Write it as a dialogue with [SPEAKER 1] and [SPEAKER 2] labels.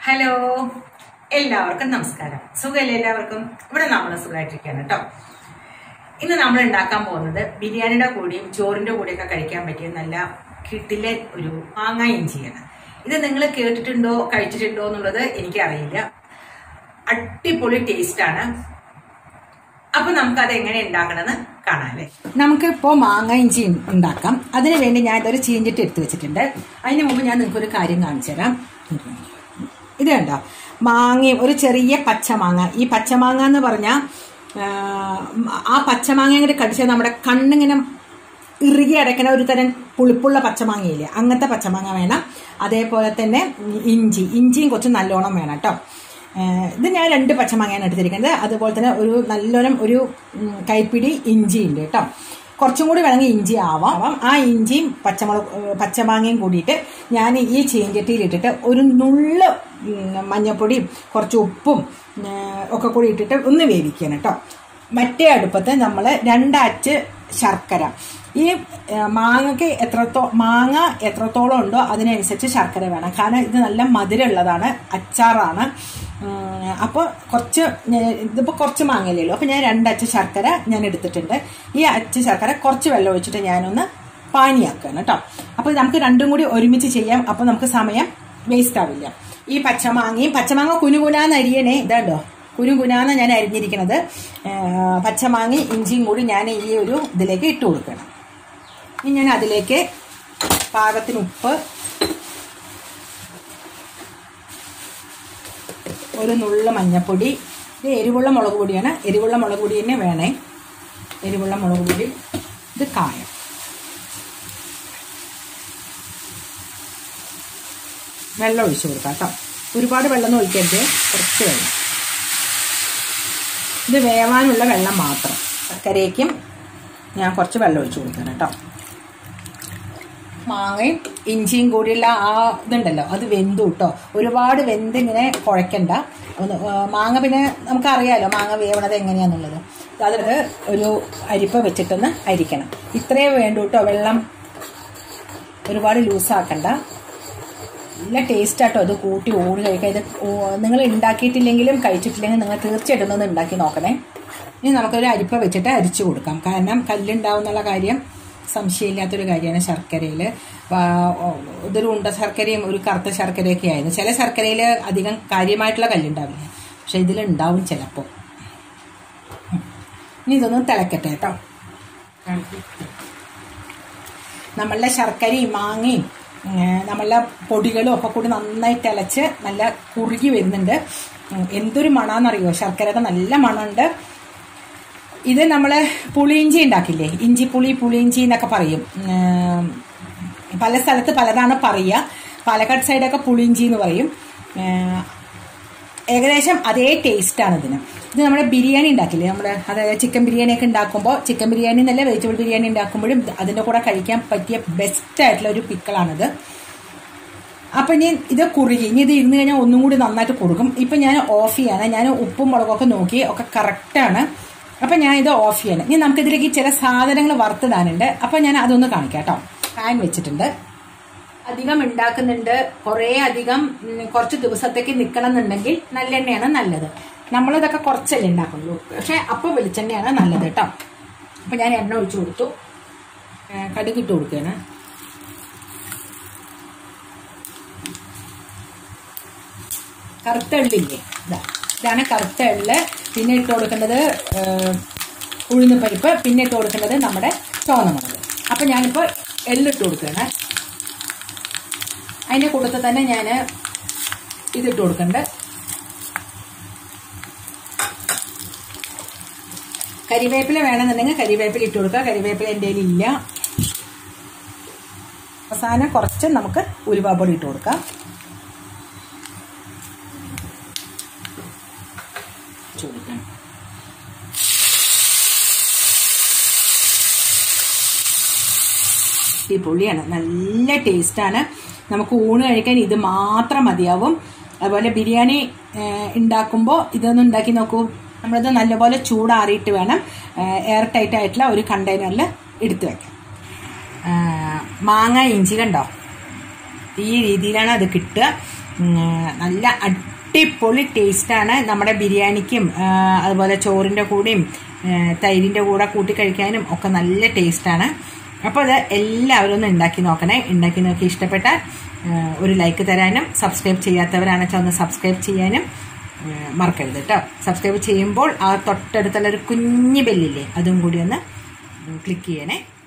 [SPEAKER 1] hello എല്ലാവർക്കും നമസ്കാരം സുഖമല്ലേ എല്ലാവർക്കും ഇവിടെ നമ്മൾ സുഖമായിട്ടിരിക്കുകയാണ് കേട്ടോ ഇന്ന് നമ്മൾ ഉണ്ടാക്കാൻ പോകുന്നത് ബിരിയാണിയുടെ കൂടെയും ചോറിന്റെ കൂടെയൊക്കെ കഴിക്കാൻ പറ്റിയ നല്ല കിട്ടിലെ ഒരു മാങ്ങ ഇഞ്ചിയാണ് ഇത് നിങ്ങൾ കേട്ടിട്ടുണ്ടോ കഴിച്ചിട്ടുണ്ടോ എന്നുള്ളത് എനിക്കറിയില്ല അടിപൊളി ടേസ്റ്റ് ആണ് അപ്പൊ നമുക്ക് അത് എങ്ങനെ ഉണ്ടാക്കണമെന്ന് കാണാല്ലേ
[SPEAKER 2] നമുക്കിപ്പോ മാങ്ങ ഇഞ്ചി ഉണ്ടാക്കാം അതിനു വേണ്ടി ഞാൻ ഇതൊരു ചീഞ്ചിട്ട് എടുത്തു വെച്ചിട്ടുണ്ട് അതിന് മുമ്പ് ഞാൻ നിങ്ങൾക്ക് ഒരു കാര്യം കാണിച്ചു തരാം ഇത് കണ്ടോ മാങ്ങയും ഒരു ചെറിയ പച്ചമാങ്ങ ഈ പച്ചമാങ്ങ എന്ന് പറഞ്ഞാൽ ആ പച്ചമാങ്ങ കൂടെ കടിച്ചാൽ നമ്മുടെ കണ്ണിങ്ങനെ ഇറുകി അടയ്ക്കണ ഒരു തരം പുളിപ്പുള്ള പച്ചമാങ്ങയില്ലേ അങ്ങനത്തെ പച്ചമാങ്ങ വേണം അതേപോലെ തന്നെ ഇഞ്ചി ഇഞ്ചിയും കുറച്ച് നല്ലോണം വേണം കേട്ടോ ഏഹ് ഇത് ഞാൻ രണ്ട് പച്ചമാങ്ങയാണ് എടുത്തിരിക്കുന്നത് അതുപോലെ തന്നെ ഒരു നല്ലോണം ഒരു ഉം, കൈപ്പിടി ഇഞ്ചി ഉണ്ട് കേട്ടോ കുറച്ചും കൂടി വേണമെങ്കിൽ ഇഞ്ചി ആവാം ആ ഇഞ്ചിയും പച്ചമുളക് ഏഹ്, പച്ചമാങ്ങയും കൂടിയിട്ട് ഞാൻ ഈ ചീഞ്ചട്ടിയിൽ ഇട്ടിട്ട് ഒരു നുള്ള് ഉം, മഞ്ഞൾപ്പൊടിയും കുറച്ച് ഉപ്പും ഏഹ്, ഒക്കെ കൂടി ഇട്ടിട്ട് ഒന്ന് വേവിക്കണം കേട്ടോ മറ്റേ അടുപ്പത്ത് നമ്മൾ രണ്ടച്ച് ശർക്കര ഈ ഏഹ്, മാങ്ങയ്ക്ക് എത്രത്തോ മാങ്ങ എത്രത്തോളം ഉണ്ടോ അതിനനുസരിച്ച് ശർക്കര വേണം കാരണം ഇത് നല്ല മധുരമുള്ളതാണ് അച്ചാറാണ് അപ്പോൾ കുറച്ച് ഞാൻ- ഇതിപ്പോൾ കുറച്ച് മാങ്ങയില്ലല്ലോ അപ്പോൾ ഞാൻ രണ്ടച്ച് ശർക്കര ഞാൻ എടുത്തിട്ടുണ്ട് ഈ അച്ച് ശർക്കര കുറച്ച് വെള്ളം ഒഴിച്ചിട്ട് ഞാനൊന്ന് പാനിയാക്കുകയാണ് കേട്ടോ അപ്പോൾ നമുക്ക് രണ്ടും കൂടി ഒരുമിച്ച് ചെയ്യാം അപ്പോൾ നമുക്ക് സമയം വേസ്റ്റ് ആവില്ല ഈ പച്ചമാങ്ങയും പച്ചമാങ്ങ കുനുകുനാന്ന് അരിയണേ ഇതാണ്ടോ കുനുകുനാന്ന് ഞാൻ അരിഞ്ഞിരിക്കുന്നത് ഏഹ്, പച്ചമാങ്ങ ഇഞ്ചിയും കൂടി ഞാൻ ഈ ഒരു ഇതിലേക്ക് ഇട്ട് കൊടുക്കണം ഇനി ഞാൻ അതിലേക്ക് പാകത്തിന് ഉപ്പ് ഒരു നുള്ള മഞ്ഞപ്പൊടി ഇത് എരിവുള്ള മുളക് പൊടിയാണ് എരിവുള്ള മുളക് പൊടി തന്നെ വേണേ എരിവുള്ള മുളക് പൊടി ഇത് കായം വെള്ളം ഒഴിച്ചു കൊടുക്കാം കേട്ടോ ഒരുപാട് വെള്ളം ഒഴിക്കരുത് കുറച്ച് വെള്ളം ഇത് വേവാനുള്ള വെള്ളം മാത്രം ശർക്കരയ്ക്കും ഞാൻ കുറച്ച് വെള്ളം ഒഴിച്ചു കൊടുക്കണം കേട്ടോ മാങ്ങയും ഇഞ്ചിയും കൂടിയുള്ള ആ ഇതുണ്ടല്ലോ അത് വെന്തു കേട്ടോ ഒരുപാട് വെന്ത് ഇങ്ങനെ കുഴക്കണ്ട ഒന്ന് ആ, മാങ്ങ പിന്നെ നമുക്കറിയാലോ മാങ്ങ വേവണത് എങ്ങനെയാന്നുള്ളത് അതിൽ ഒരു അരിപ്പ വെച്ചിട്ടൊന്ന് അരിക്കണം ഇത്രയേ വേണ്ടൂ കേട്ടോ വെള്ളം ഒരുപാട് ലൂസാക്കണ്ട നല്ല ടേസ്റ്റ് ആട്ടോ അത് കൂട്ടി ഊണ് കഴിക്കാൻ ഇത് നിങ്ങൾ ഉണ്ടാക്കിയിട്ടില്ലെങ്കിലും കഴിച്ചിട്ടില്ലെങ്കിലും നിങ്ങൾ തീർച്ചയായിട്ടും ഒന്ന് ഉണ്ടാക്കി നോക്കണേ ഇനി നമുക്കൊരു അരിപ്പ വെച്ചിട്ട് അരിച്ചു കൊടുക്കാം കാരണം കല്ലുണ്ടാവും എന്നുള്ള കാര്യം സംശയമില്ലാത്തൊരു കാര്യമാണ് ശർക്കരയിൽ ഇതൊരു ഉണ്ട ശർക്കരയും ഒരു കറുത്ത ശർക്കരയൊക്കെ ആയിരുന്നു ചില ശർക്കരയിൽ അധികം കാര്യമായിട്ടുള്ള കല്ലുണ്ടാവില്ല പക്ഷെ ഇതിലുണ്ടാവും ചിലപ്പോൾ ഇനി ഇതൊന്ന് തിളക്കട്ടെ കേട്ടോ നമ്മളുടെ ശർക്കരയും മാങ്ങയും ഏഹ്, നമ്മളുടെ പൊടികളും ഒക്കെ കൂടി നന്നായി തിളച്ച് നല്ല കുറുകി വരുന്നുണ്ട് ഉം, എന്തൊരു മണാന്നറിയോ ശർക്കരയുടെ നല്ല മണമുണ്ട് ഇത് നമ്മൾ പുളിയിഞ്ചി ഉണ്ടാക്കില്ലേ ഇഞ്ചി പുളി പുളിയിഞ്ചി എന്നൊക്കെ പറയും ഏഹ്, പല സ്ഥലത്ത് പലതാണ് പറയുക പാലക്കാട് സൈഡൊക്കെ പുളിയിഞ്ചി എന്ന് പറയും ഏഹ്, ഏകദേശം അതേ ടേസ്റ്റാണ് ഇതിന് ഇത് നമ്മുടെ ബിരിയാണി ഉണ്ടാക്കില്ലേ നമ്മൾ അതായത് ചിക്കൻ ബിരിയാണി ഒക്കെ ഉണ്ടാക്കുമ്പോൾ ചിക്കൻ ബിരിയാണി എന്നല്ല വെജിറ്റബിൾ ബിരിയാണി ഉണ്ടാക്കുമ്പോഴും അതിൻ്റെ കൂടെ കഴിക്കാൻ പറ്റിയ ബെസ്റ്റ് ആയിട്ടുള്ള ഒരു പിക്കിളാണിത് അപ്പം ഇനി ഇത് കുറുകി ഇനി ഇത് ഇരുന്ന് കഴിഞ്ഞാൽ ഒന്നും കൂടി നന്നായിട്ട് കുറുകും ഇപ്പം ഞാൻ ഓഫ് ചെയ്യാണ് ഞാൻ ഉപ്പും മുളകൊക്കെ നോക്കി ഒക്കെ കറക്റ്റാണ് അപ്പം ഞാൻ ഇത് ഓഫ് ചെയ്യണം ഇനി നമുക്കിതിലേക്ക് ചില സാധനങ്ങൾ വറുത്തിടാനുണ്ട് അപ്പം ഞാൻ അതൊന്ന് കാണിക്കാം കേട്ടോ പാൻ വെച്ചിട്ടുണ്ട് അധികം ഉണ്ടാക്കുന്നുണ്ട് കുറേ അധികം ഉം, കുറച്ച് ദിവസത്തേക്ക് നിൽക്കണം എന്നുണ്ടെങ്കിൽ നല്ലെണ്ണയാണ് നല്ലത് നമ്മളിതൊക്കെ കുറച്ചല്ലേ ഉണ്ടാക്കുള്ളൂ പക്ഷെ അപ്പോൾ വെളിച്ചെണ്ണയാണ് നല്ലത് കേട്ടോ അപ്പം ഞാൻ എണ്ണ ഒഴിച്ചു കൊടുത്തു ഏ, കടുക് ഇട്ട് കൊടുക്കുകയാണ് കറുത്ത എള്ളില്ലേ ഇതാ ഇതാണ് കറുത്ത എള്ള് പിന്നെ ഇട്ട് കൊടുക്കേണ്ടത് ഏഹ്, ഉഴുന്ന് പരിപ്പ് പിന്നെ ഇട്ട് കൊടുക്കേണ്ടത് നമ്മുടെ ചോന്നമുളക് അപ്പം ഞാനിപ്പോൾ എള്ളിട്ട് കൊടുക്കുകയാണ് അതിൻ്റെ കൂട്ടത്തിൽ തന്നെ ഞാൻ ഇതിട്ട് കൊടുക്കുന്നുണ്ട് കരിവേപ്പില വേണമെന്നുണ്ടെങ്കിൽ കരിവേപ്പില ഇട്ട് കൊടുക്കുക കരിവേപ്പില എൻ്റെ ഇല്ല അവസാനം കുറച്ച് നമുക്ക് ഉലുവാപ്പൊടി ഇട്ട് കൊടുക്കാം ഇട്ട് കൊടുക്കാം അടിപൊളിയാണ് നല്ല ടേസ്റ്റാണ് നമുക്ക് ഊണ് കഴിക്കാൻ ഇത് മാത്രം മതിയാവും അതുപോലെ ബിരിയാണി ഉണ്ടാക്കുമ്പോൾ ഇതൊന്ന് ഉണ്ടാക്കി നോക്കൂ നമ്മളിത് നല്ലപോലെ ചൂടാറിയിട്ട് വേണം എയർ ടൈറ്റ് ആയിട്ടുള്ള ഒരു കണ്ടെയ്നറിൽ എടുത്തു വെക്കാൻ ആ, മാങ്ങ ഇഞ്ചി കണ്ടോ ഈ രീതിയിലാണ് അത് കിട്ടുക ഉം, നല്ല അടിപൊളി ടേസ്റ്റാണ് നമ്മുടെ ബിരിയാണിക്കും ആ, അതുപോലെ ചോറിൻ്റെ കൂടെയും ആ, തൈരിൻ്റെ കൂടെ കൂട്ടി കഴിക്കാനും ഒക്കെ നല്ല ടേസ്റ്റാണ് അപ്പോൾ അത് എല്ലാവരും ഒന്ന് ഉണ്ടാക്കി നോക്കണേ ഉണ്ടാക്കി നോക്കി ഇഷ്ടപ്പെട്ടാൽ ആ, ഒരു ലൈക്ക് തരാനും സബ്സ്ക്രൈബ് ചെയ്യാത്തവരാണെന്ന് വെച്ചാൽ ഒന്ന് സബ്സ്ക്രൈബ് ചെയ്യാനും ആ, മറക്കരുത് കേട്ടോ സബ്സ്ക്രൈബ് ചെയ്യുമ്പോൾ ആ തൊട്ടടുത്തുള്ള ഒരു കുഞ്ഞു ബെല്ലില്ലേ അതും കൂടി ഒന്ന് ക്ലിക്ക് ചെയ്യണേ